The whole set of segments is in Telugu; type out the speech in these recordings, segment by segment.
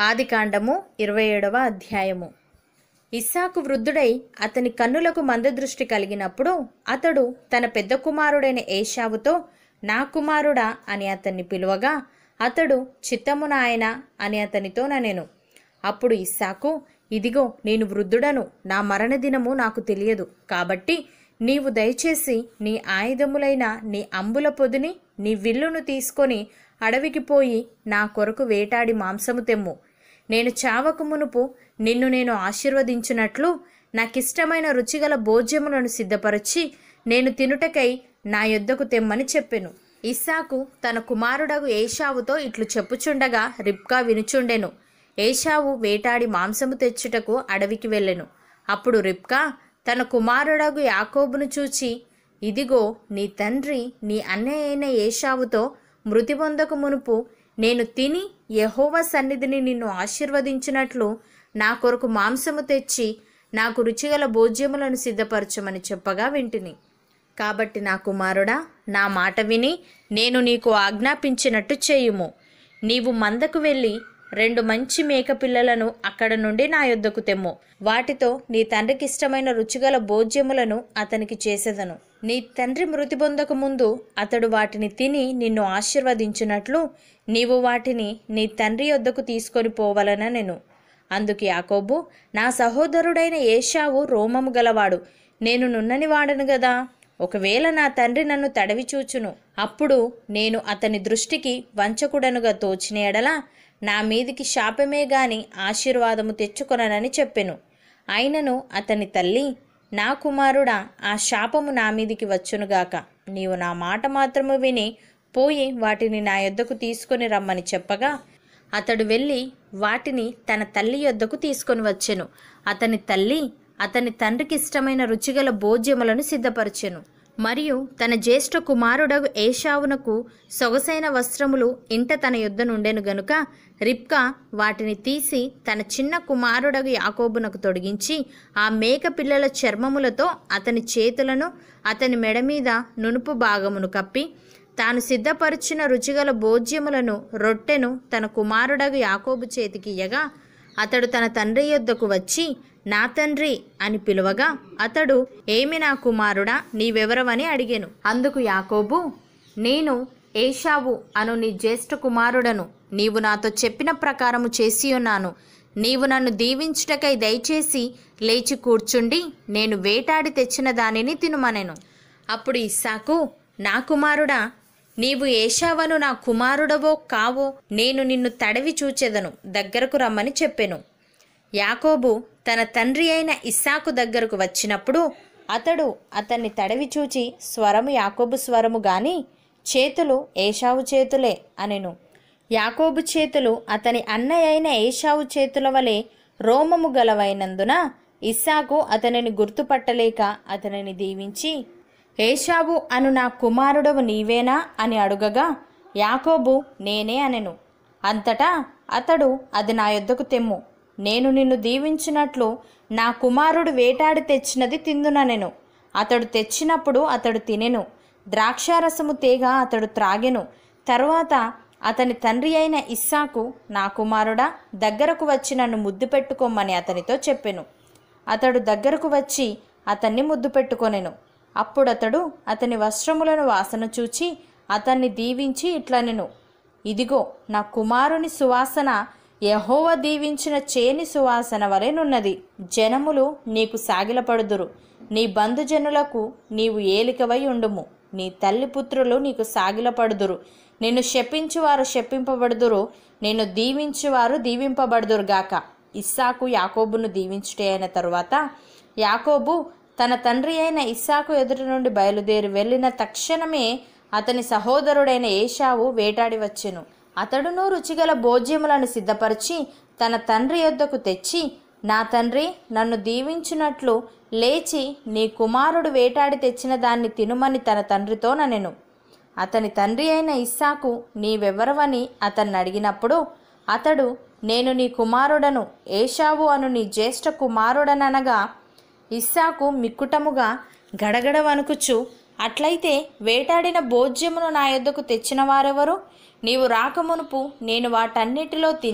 ఆదికాండము ఇరవై ఏడవ అధ్యాయము ఇస్సాకు వృద్ధుడై అతని కన్నులకు మందదృష్టి కలిగినప్పుడు అతడు తన పెద్ద కుమారుడైన ఏషావుతో నా కుమారుడా అని అతన్ని పిలువగా అతడు చిత్తము నాయన అని అతనితో ననెను అప్పుడు ఇస్సాకు ఇదిగో నేను వృద్ధుడను నా మరణ దినము నాకు తెలియదు కాబట్టి నీవు దయచేసి నీ ఆయుధములైన నీ అంబుల పొదిని నీ విల్లును తీసుకొని అడవికి పోయి నా కొరకు వేటాడి మాంసము తెమ్ము నేను చావకు మునుపు నిన్ను నేను ఆశీర్వదించినట్లు నాకిష్టమైన రుచిగల భోజ్యములను సిద్ధపరచి నేను తినుటకై నా యొద్దకు తెమ్మని చెప్పెను ఇస్సాకు తన కుమారుడగు ఏషావుతో ఇట్లు చెప్పుచుండగా రిబ్కా వినుచుండెను ఏషావు వేటాడి మాంసము తెచ్చుటకు అడవికి వెళ్ళెను అప్పుడు రిబ్కా తన కుమారుడగు యాకోబును చూచి ఇదిగో నీ తండ్రి నీ అన్నయ్య అయిన ఏషావుతో మృతి పొందకు మునుపు నేను తిని యెహోవా సన్నిధిని నిన్ను ఆశీర్వదించినట్లు నా కొరకు మాంసము తెచ్చి నాకు రుచిగల భోజ్యములను సిద్ధపరచమని చెప్పగా వింటిని కాబట్టి నా కుమారుడా నా మాట విని నేను నీకు ఆజ్ఞాపించినట్టు చేయుము నీవు మందకు వెళ్ళి రెండు మంచి మేక పిల్లలను అక్కడ నుండి నా యొద్దకు తెమ్ము వాటితో నీ తండ్రికి ఇష్టమైన రుచిగల భోజ్యములను అతనికి చేసేదను నీ తండ్రి మృతి పొందక ముందు అతడు వాటిని తిని నిన్ను ఆశీర్వదించినట్లు నీవు వాటిని నీ తండ్రి యొద్దకు తీసుకొని పోవలన నేను అందుకు యాకోబు నా సహోదరుడైన ఏషావు రోమము గలవాడు నేను నున్నని వాడను గదా ఒకవేళ నా తండ్రి నన్ను తడవి చూచును అప్పుడు నేను అతని దృష్టికి వంచకుడనుగా తోచిన ఎడల నా మీదికి శాపమే గాని ఆశీర్వాదము తెచ్చుకొననని చెప్పెను అయినను అతని తల్లి నా కుమారుడా ఆ శాపము నా మీదికి వచ్చునుగాక నీవు నా మాట మాత్రము విని పోయి వాటిని నా యొద్దకు తీసుకొని రమ్మని చెప్పగా అతడు వెళ్ళి వాటిని తన తల్లి యొద్దకు తీసుకొని వచ్చెను అతని తల్లి అతని తండ్రికి ఇష్టమైన రుచిగల భోజ్యములను సిద్ధపరచెను మరియు తన జ్యేష్ఠ కుమారుడగు ఏషావునకు సొగసైన వస్త్రములు ఇంట తన యొద్ద నుండెను గనుక రిప్కా వాటిని తీసి తన చిన్న కుమారుడగు యాకోబునకు తొడిగించి ఆ మేక పిల్లల చర్మములతో అతని చేతులను అతని మెడ మీద నునుపు భాగమును కప్పి తాను సిద్ధపరిచిన రుచిగల భోజ్యములను రొట్టెను తన కుమారుడగు యాకోబు చేతికి ఇయ్యగా అతడు తన తండ్రి యొద్దకు వచ్చి నా తండ్రి అని పిలువగా అతడు ఏమి నా కుమారుడా నీవెవరవని అడిగాను అందుకు యాకోబు నేను ఏషావు అను నీ జ్యేష్ఠ కుమారుడను నీవు నాతో చెప్పిన ప్రకారము చేసి ఉన్నాను నీవు నన్ను దీవించుటకై దయచేసి లేచి కూర్చుండి నేను వేటాడి తెచ్చిన దానిని తినుమనెను అప్పుడు ఇస్సాకు నా కుమారుడా నీవు ఏషావను నా కుమారుడవో కావో నేను నిన్ను తడవి చూచెదను దగ్గరకు రమ్మని చెప్పెను యాకోబు తన తండ్రి అయిన ఇస్సాకు దగ్గరకు వచ్చినప్పుడు అతడు అతన్ని తడవి చూచి స్వరము యాకోబు స్వరము గాని చేతులు ఏషావు చేతులే అనెను యాకోబు చేతులు అతని అన్నయ్య అయిన ఏషావు చేతుల వలె రోమము గలవైనందున ఇస్సాకు అతనిని గుర్తుపట్టలేక అతనిని దీవించి ఏషావు అను నా కుమారుడవు నీవేనా అని అడుగగా యాకోబు నేనే అనెను అంతటా అతడు అది నా యొద్దకు తెమ్ము నేను నిన్ను దీవించినట్లు నా కుమారుడు వేటాడి తెచ్చినది తిందుననెను అతడు తెచ్చినప్పుడు అతడు తినెను ద్రాక్షారసము తేగ అతడు త్రాగెను తరువాత అతని తండ్రి అయిన ఇస్సాకు నా కుమారుడా దగ్గరకు వచ్చి నన్ను ముద్దు పెట్టుకోమని అతనితో చెప్పెను అతడు దగ్గరకు వచ్చి అతన్ని ముద్దు పెట్టుకొనెను అప్పుడతడు అతని వస్త్రములను వాసన చూచి అతన్ని దీవించి ఇట్లనెను ఇదిగో నా కుమారుని సువాసన యహోవ దీవించిన చేని సువాసన వలెనున్నది జనములు నీకు సాగిలపడుదురు నీ బంధుజనులకు నీవు ఏలికవై ఉండుము నీ తల్లి పుత్రులు నీకు సాగిలపడుదురు నిన్ను శపించువారు శపింపబడుదురు నిన్ను దీవించువారు దీవింపబడుదురు గాక ఇస్సాకు యాకోబును దీవించుటే అయిన తరువాత యాకోబు తన తండ్రి అయిన ఇస్సాకు ఎదుటి నుండి బయలుదేరి వెళ్ళిన తక్షణమే అతని సహోదరుడైన ఏషావు వేటాడి వచ్చెను అతడును రుచిగల భోజ్యములను సిద్ధపరిచి తన తండ్రి యొద్దకు తెచ్చి నా తండ్రి నన్ను దీవించినట్లు లేచి నీ కుమారుడు వేటాడి తెచ్చిన దాన్ని తినుమని తన తండ్రితో ననెను అతని తండ్రి అయిన ఇస్సాకు నీవెవరవని అతన్ని అడిగినప్పుడు అతడు నేను నీ కుమారుడను ఏషావు అను నీ జ్యేష్ఠ కుమారుడననగా ఇస్సాకు మిక్కుటముగా గడగడ వణుకుచు అట్లయితే వేటాడిన భోజ్యమును నా యొద్దకు తెచ్చిన వారెవరు నీవు రాకమునుపు నేను వాటన్నిటిలో తిని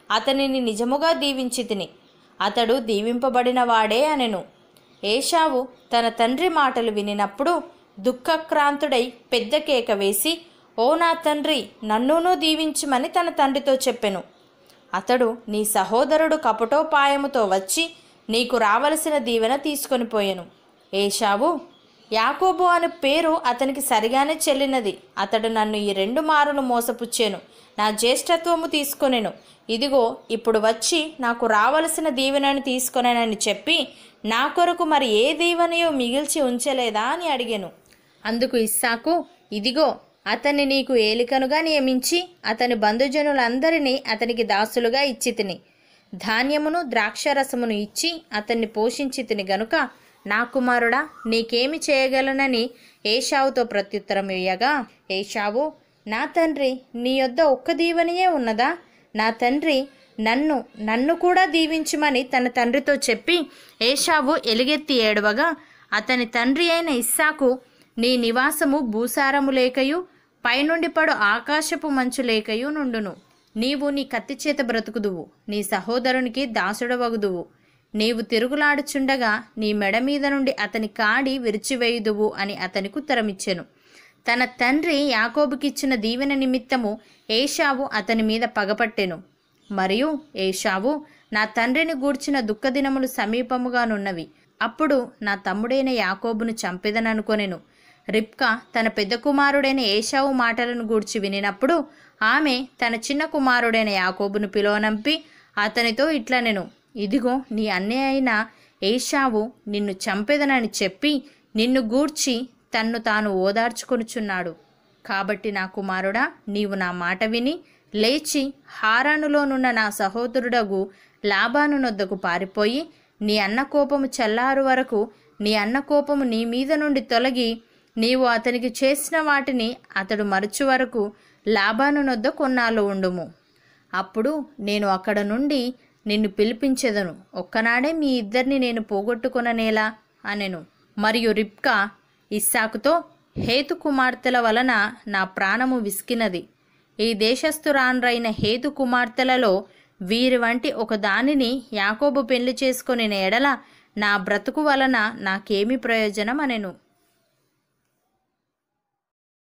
అతనిని నిజముగా దీవించి తిని అతడు దీవింపబడిన వాడే అనెను ఏషావు తన తండ్రి మాటలు వినినప్పుడు దుఃఖక్రాంతుడై పెద్ద కేక వేసి ఓ నా తండ్రి నన్నునూ దీవించుమని తన తండ్రితో చెప్పెను అతడు నీ సహోదరుడు కపటోపాయముతో వచ్చి నీకు రావలసిన దీవెన తీసుకొని పోయెను ఏషావు యాకోబు అనే పేరు అతనికి సరిగానే చెల్లినది అతడు నన్ను ఈ రెండు మారులు మోసపుచ్చాను నా జ్యేష్ఠత్వము తీసుకొనెను ఇదిగో ఇప్పుడు వచ్చి నాకు రావలసిన దీవెనని తీసుకొనేనని చెప్పి నా కొరకు మరి ఏ దీవెనయో మిగిల్చి ఉంచలేదా అని అడిగాను అందుకు ఇస్సాకు ఇదిగో అతన్ని నీకు ఏలికనుగా నియమించి అతని బంధుజనులందరినీ అతనికి దాసులుగా ఇచ్చి తిని ధాన్యమును ద్రాక్షరసమును ఇచ్చి అతన్ని పోషించి తిని గనుక నా కుమారుడా నీకేమి చేయగలనని ఏషావుతో ప్రత్యుత్తరం ఇయ్యగా ఏషావు నా తండ్రి నీ యొద్ద ఒక్క దీవెనయే ఉన్నదా నా తండ్రి నన్ను నన్ను కూడా దీవించుమని తన తండ్రితో చెప్పి ఏషావు ఎలుగెత్తి ఏడవగా అతని తండ్రి అయిన ఇస్సాకు నీ నివాసము భూసారము లేకయు పైనుండి పడు ఆకాశపు మంచు లేకయు నుండును నీవు నీ కత్తి చేత బ్రతుకుదువు నీ సహోదరునికి దాసుడవగుదువు నీవు తిరుగులాడుచుండగా నీ మెడ మీద నుండి అతని కాడి విరిచివేయుదువు అని అతనికి ఉత్తరమిచ్చెను తన తండ్రి యాకోబుకిచ్చిన దీవెన నిమిత్తము ఏషావు అతని మీద పగపట్టెను మరియు ఏషావు నా తండ్రిని గూర్చిన దుఃఖదినములు సమీపముగానున్నవి అప్పుడు నా తమ్ముడైన యాకోబును చంపెదననుకొనెను రిప్కా తన పెద్ద కుమారుడైన ఏషావు మాటలను గూర్చి వినినప్పుడు ఆమె తన చిన్న కుమారుడైన యాకోబును పిలువనంపి అతనితో ఇట్లనెను ఇదిగో నీ అన్నయ్య అయిన ఏషావు నిన్ను చంపెదనని చెప్పి నిన్ను గూర్చి తన్ను తాను ఓదార్చుకొనుచున్నాడు కాబట్టి నా కుమారుడా నీవు నా మాట విని లేచి హారానులోనున్న నా సహోదరుడగు లాబాను నొద్దకు పారిపోయి నీ అన్న కోపము చల్లారు వరకు నీ అన్న కోపము నీ మీద నుండి తొలగి నీవు అతనికి చేసిన వాటిని అతడు మరచు వరకు లాబాను నొద్ద కొన్నాళ్ళు ఉండుము అప్పుడు నేను అక్కడ నుండి నిన్ను పిలిపించెదను ఒక్కనాడే మీ ఇద్దరిని నేను పోగొట్టుకొననేలా అనెను మరియు రిప్కా ఇస్సాకుతో హేతు కుమార్తెల వలన నా ప్రాణము విసికినది ఈ దేశస్థురాన్రైన హేతు కుమార్తెలలో వీరి వంటి ఒక దానిని యాకోబు పెళ్లి చేసుకొని ఎడల నా బ్రతుకు వలన నాకేమి ప్రయోజనం అనెను